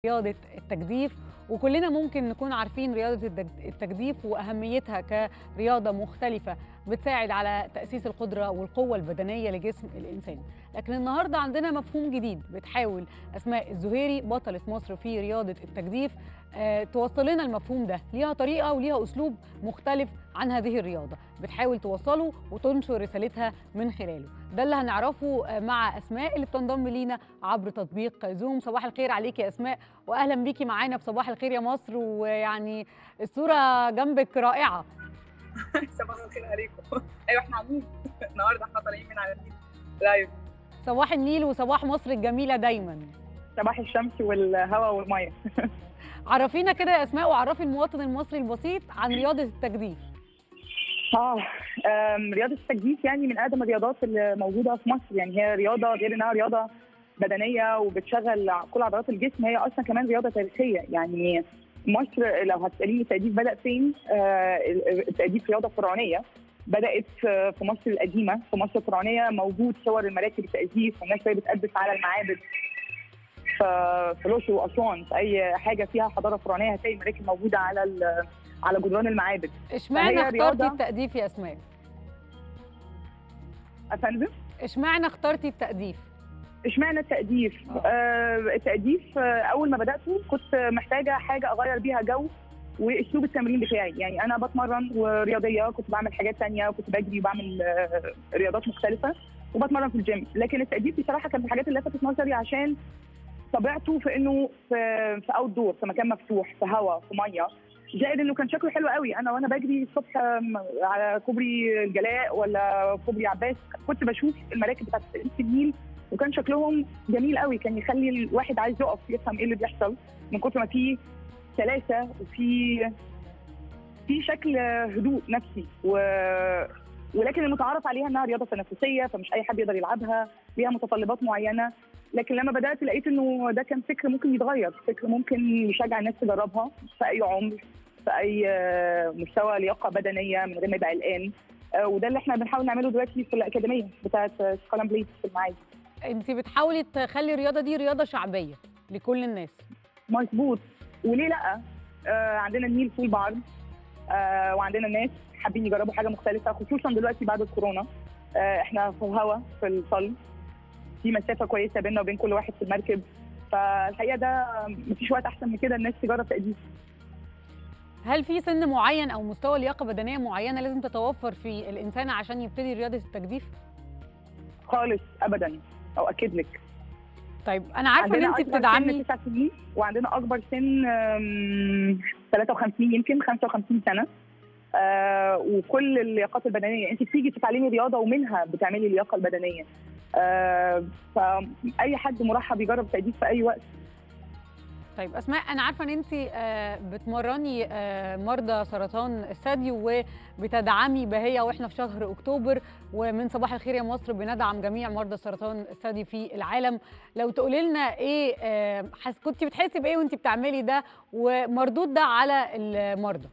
رياضة التجديف وكلنا ممكن نكون عارفين رياضة التج- التجديف وأهميتها كرياضة مختلفة بتساعد على تأسيس القدرة والقوة البدنية لجسم الإنسان لكن النهاردة عندنا مفهوم جديد بتحاول أسماء الزهيري بطلة مصر في رياضة التجديف آه، توصل لنا المفهوم ده ليها طريقة وليها أسلوب مختلف عن هذه الرياضة بتحاول توصله وتنشر رسالتها من خلاله ده اللي هنعرفه آه، مع أسماء اللي بتنضم لينا عبر تطبيق زوم صباح الخير عليك يا أسماء واهلا بيكي معانا في صباح الخير يا مصر ويعني الصوره جنبك رائعه صباح الخير عليكم ايوه احنا عاملين النهارده احنا طالعين من على النيل لايف صباح النيل وصباح مصر الجميله دايما صباح الشمس والهواء والميه عرفينا كده يا اسماء وعرفي المواطن المصري البسيط عن رياضه التجديف اه آم، رياضه التجديف يعني من اقدم الرياضات اللي موجوده في مصر يعني هي رياضه غير انها رياضه بدنيه وبتشغل كل عضلات الجسم هي اصلا كمان رياضه تاريخيه يعني مصر لو هتساليني التجديف بدا فين آه، التجديف رياضه فرعونيه بدات في في مصر القديمه في مصر الفرعونيه موجود صور المراكب التجديف والناس وهي بتقدس على المعابد في في الاقصر واسوان في اي حاجه فيها حضاره فرعونيه هتلاقي المراكب موجوده على ال- على جدران المعابد اشمعنى فهي اخترتي رياضة- التأديف يا اسماء افندم اشمعنى اخترتي التأديف اشمعنى التأديف؟ آه التأديف آه أول ما بدأته كنت محتاجة حاجة أغير بيها جو وأسلوب التمرين بتاعي، يعني أنا بتمرن ورياضية كنت بعمل حاجات تانية كنت بجري وبعمل آه رياضات مختلفة وبتمرن في الجيم، لكن التأديف بصراحة كان من الحاجات اللي لفتت نظري عشان طبيعته في إنه في في أوت دور في مكان مفتوح في هواء في مية زائد انه كان شكله حلو قوي انا وانا بجري الصبح آم، على كوبري الجلاء ولا كوبري عباس كنت بشوف المراكب بتاعت التأديف في النيل وكان شكلهم جميل قوي كان يخلي الواحد عايز يقف يفهم ايه اللي بيحصل من كتر ما في سلاسه وفي في شكل هدوء نفسي و ولكن المتعارف عليها انها رياضه تنافسيه فمش اي حد يقدر يلعبها ليها متطلبات معينه لكن لما بدات لقيت انه ده كان فكر ممكن يتغير فكر ممكن يشجع الناس تجربها في اي عمر في اي آه، مستوى لياقه بدنيه من غير ما يبقى قلقان آه، وده اللي احنا بنحاول نعمله دلوقتي في الاكاديميه بتاعت سكالان بليد في المعادي انت بتحاولي تخلي الرياضه دي رياضه شعبيه لكل الناس مظبوط وليه لا آه عندنا النيل طول بعرض آه وعندنا ناس حابين يجربوا حاجه مختلفه خصوصا دلوقتي بعد الكورونا آه احنا في الهوا في الصل في مسافه كويسه بيننا وبين كل واحد في المركب فالحقيقه ده مفيش وقت احسن من كده الناس تجرب تأديب هل في سن معين او مستوى لياقه بدنيه معينه لازم تتوفر في الانسان عشان يبتدي رياضه التجديف خالص ابدا او اكد لك طيب انا عارفه ان عندنا انت أكبر بتدعمي سن 9 سنين وعندنا اكبر سن آم، 53 يمكن 55 سنه آه وكل اللياقات البدنيه انت بتيجي تتعلمي رياضه ومنها بتعملي اللياقه البدنيه آه فاي حد مرحب يجرب تأديب في اي وقت طيب اسماء انا عارفه ان انت آه، بتمرني آه، مرضى سرطان الثدي وبتدعمي بهيه واحنا في شهر اكتوبر ومن صباح الخير يا مصر بندعم جميع مرضى سرطان الثدي في العالم لو تقولي لنا ايه آه، حس كنت بتحسي بايه وانت بتعملي ده ومردود ده على المرضى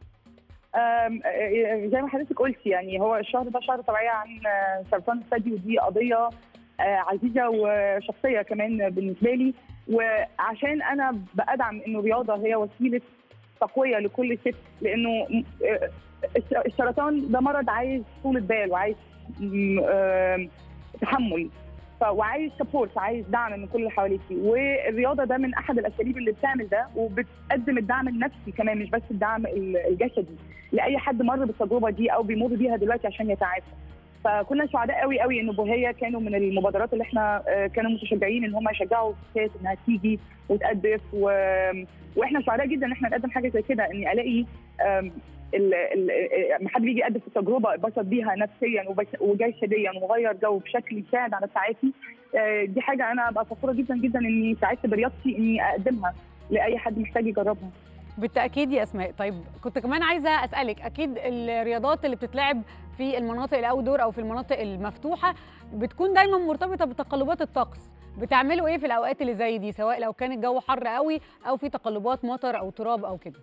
آم، آه، زي ما حضرتك قلتي يعني هو الشهر ده شهر توعية عن آه، سرطان الثدي ودي قضية آه، عزيزة وشخصية كمان بالنسبة لي وعشان أنا بدعم إنه الرياضة هي وسيلة تقوية لكل ست لأنه آه، الس- السرطان ده مرض عايز طولة بال وعايز م- آم، تحمل ف- وعايز سبورت عايز دعم من كل اللي حواليكي والرياضه ده من احد الاساليب اللي بتعمل ده وبتقدم الدعم النفسي كمان مش بس الدعم ال- الجسدي لاي حد مر بالتجربه دي او بيمر بيها دلوقتي عشان يتعافى فكنا سعداء قوي قوي ان بوهيه كانوا من المبادرات اللي احنا آه، كانوا متشجعين ان هم يشجعوا الستات انها تيجي وتقدف و... واحنا سعداء جدا ان احنا نقدم حاجه زي كده اني الاقي آم، ال- ال- ال- لما حد بيجي يقدم في التجربه اتبسط بيها نفسيا وبس- وجسديا وغير جو بشكل يساعد على التعافي آه، دي حاجه انا ابقى فخوره جدا جدا اني ساعدت برياضتي اني اقدمها لاي حد محتاج يجربها بالتاكيد يا اسماء طيب كنت كمان عايزه اسالك اكيد الرياضات اللي بتتلعب في المناطق الاوتدور او في المناطق المفتوحه بتكون دايما مرتبطه بتقلبات الطقس بتعملوا ايه في الاوقات اللي زي دي سواء لو كان الجو حر قوي او في تقلبات مطر او تراب او كده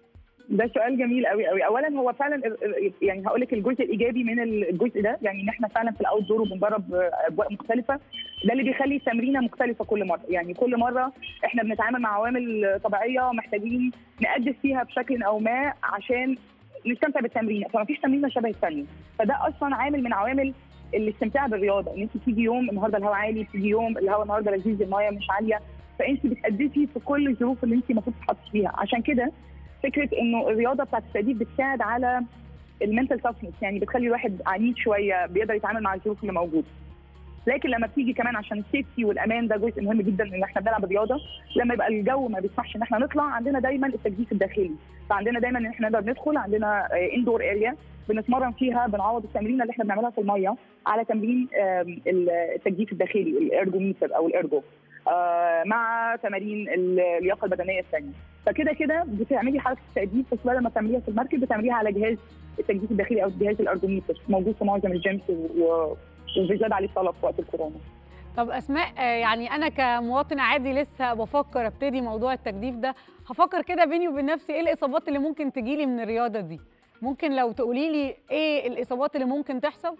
ده سؤال جميل قوي قوي اولا هو فعلا ال- ال- يعني هقول لك الجزء الايجابي من الجزء ده يعني ان احنا فعلا في الاوت دور وبنجرب اجواء مختلفه ده اللي بيخلي التمرينه مختلفه كل مره يعني كل مره احنا بنتعامل مع عوامل طبيعيه محتاجين نقدس فيها بشكل او ما عشان نستمتع بالتمرين فما فيش تمرينه شبه الثانيه فده اصلا عامل من عوامل الاستمتاع بالرياضه ان انت تيجي يوم النهارده الهواء عالي تيجي يوم الهواء النهارده لذيذ المايه مش عاليه فانت بتأديتي في كل الظروف اللي انت المفروض تتحطي فيها عشان كده فكره انه الرياضه بتاعت التأديب بتساعد على المنتال تافنس يعني بتخلي الواحد عنيد شويه بيقدر يتعامل مع الظروف اللي موجوده لكن لما بتيجي كمان عشان السيفتي والامان ده جزء مهم جدا ان احنا بنلعب رياضه لما يبقى الجو ما بيسمحش ان احنا نطلع عندنا دايما التجديف الداخلي فعندنا دايما ان احنا نقدر ندخل عندنا اندور اريا بنتمرن فيها بنعوض التمرين اللي احنا بنعملها في الميه على تمرين آم، التجديف الداخلي الارجوميتر او الارجو آه، مع تمارين اللياقه البدنيه الثانيه فكده كده بتعملي حركه التجديف بس بدل ما تعمليها في المركب بتعمليها على جهاز التجديف الداخلي او جهاز الارجوميتر موجود في معظم الجيمز و- و- وبيزداد عليه الطلب في وقت الكورونا طب اسماء آه، يعني انا كمواطن عادي لسه بفكر ابتدي موضوع التجديف ده هفكر كده بيني وبين نفسي ايه الاصابات اللي ممكن تجيلي من الرياضه دي ممكن لو تقولي لي ايه الاصابات اللي ممكن تحصل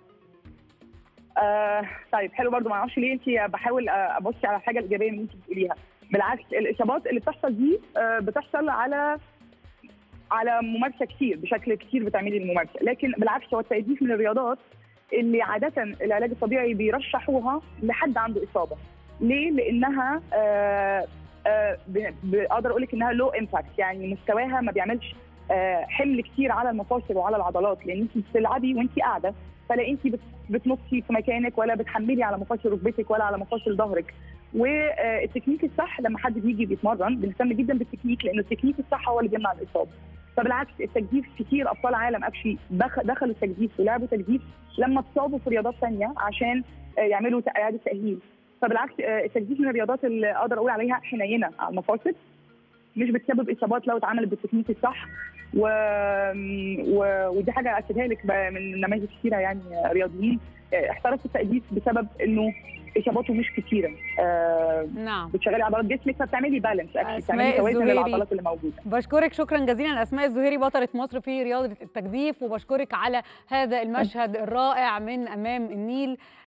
آه طيب حلو برضو ما اعرفش ليه انت بحاول آه، ابص على الحاجه الايجابيه اللي انت بتقوليها بالعكس الاصابات اللي بتحصل دي آه بتحصل على على ممارسه كتير بشكل كتير بتعملي الممارسه لكن بالعكس هو التأديف من الرياضات اللي عاده العلاج الطبيعي بيرشحوها لحد عنده اصابه ليه لانها آه آه ب- بقدر اقول لك انها لو امباكت يعني مستواها ما بيعملش آه حمل كتير على المفاصل وعلى العضلات لان انت بتلعبي وانت قاعده فلا انت بت- بتنطي في مكانك ولا بتحملي على مفاصل ركبتك ولا على مفاصل ظهرك والتكنيك الصح لما حد بيجي بيتمرن بنهتم جدا بالتكنيك لانه التكنيك الصح هو اللي بيمنع الاصابه فبالعكس التجديف كتير ابطال عالم اكشلي دخ- دخلوا التجديف ولعبوا تجديف لما اتصابوا في رياضات ثانيه عشان آه، يعملوا اعاده تاهيل فبالعكس آه، التجديف من الرياضات اللي اقدر اقول عليها حنينه على المفاصل مش بتسبب اصابات لو اتعملت بالتكنيك الصح و... و... ودي حاجه اكدها لك بقى من نماذج كثيره يعني رياضيين آه، احترفوا التأديب بسبب انه اصاباته مش كثيره آه، نعم بتشغلي عضلات جسمك فبتعملي بالانس أسماء بتعملي توازن الزهيري. للعضلات اللي موجوده بشكرك شكرا جزيلا اسماء الزهيري بطله مصر في رياضه التجديف وبشكرك على هذا المشهد الرائع من امام النيل